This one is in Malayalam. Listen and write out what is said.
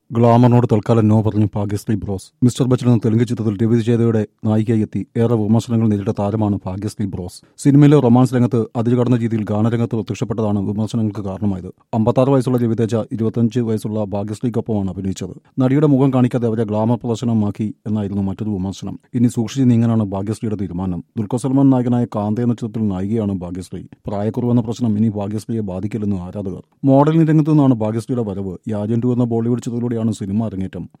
ഗ്ലാമറിനോട് തൽക്കാലം നോ പറഞ്ഞു ഭാഗ്യശ്രീ ബ്രോസ് മിസ്റ്റർ ബച്ചൻ എന്ന തെലുങ്ക് ചിത്രത്തിൽ രവി വിജയതയുടെ നായികയായി എത്തി ഏറെ വിമർശനങ്ങൾ നേരിട്ട താരമാണ് ഭാഗ്യശ്രീ ബ്രോസ് സിനിമയിലെ റൊമാൻസ് രംഗത്ത് അതിരുകടന്ന രീതിയിൽ ഗാനരംഗത്ത് പ്രത്യക്ഷപ്പെട്ടതാണ് വിമർശനങ്ങൾക്ക് കാരണമായത് അമ്പത്താറ് വയസ്സുള്ള രവിതേജ ഇരുപത്തഞ്ച് വയസ്സുള്ള ഭാഗ്യശ്രീക്കൊപ്പമാണ് അഭിനയിച്ചത് നടിയുടെ മുഖം കാണിക്കാതെ അവരെ ഗ്ലാമർ പ്രദർശനമാക്കി എന്നായിരുന്നു മറ്റൊരു വിമർശനം ഇനി സൂക്ഷിച്ച് നീങ്ങാനാണ് ഭാഗ്യശ്രീയുടെ തീരുമാനം ദുൽഖർ സൽമാൻ നായകനായ കാന്ത എന്ന ചിത്രത്തിൽ നായികയാണ് ഭാഗ്യശ്രീ പ്രായക്കുറവെന്ന പ്രശ്നം ഇനി ഭാഗ്യശ്രീയെ ബാധിക്കില്ലെന്ന് ആരാധകർ മോഡലിംഗ് രംഗത്തു നിന്നാണ് ഭാഗ്യശ്രീയുടെ വരവ് യാജൻ ടു എന്ന ബോളിവുഡ് ചിത്രത്തിലൂടെയാണ് സിനിമ അരങ്ങേറ്റം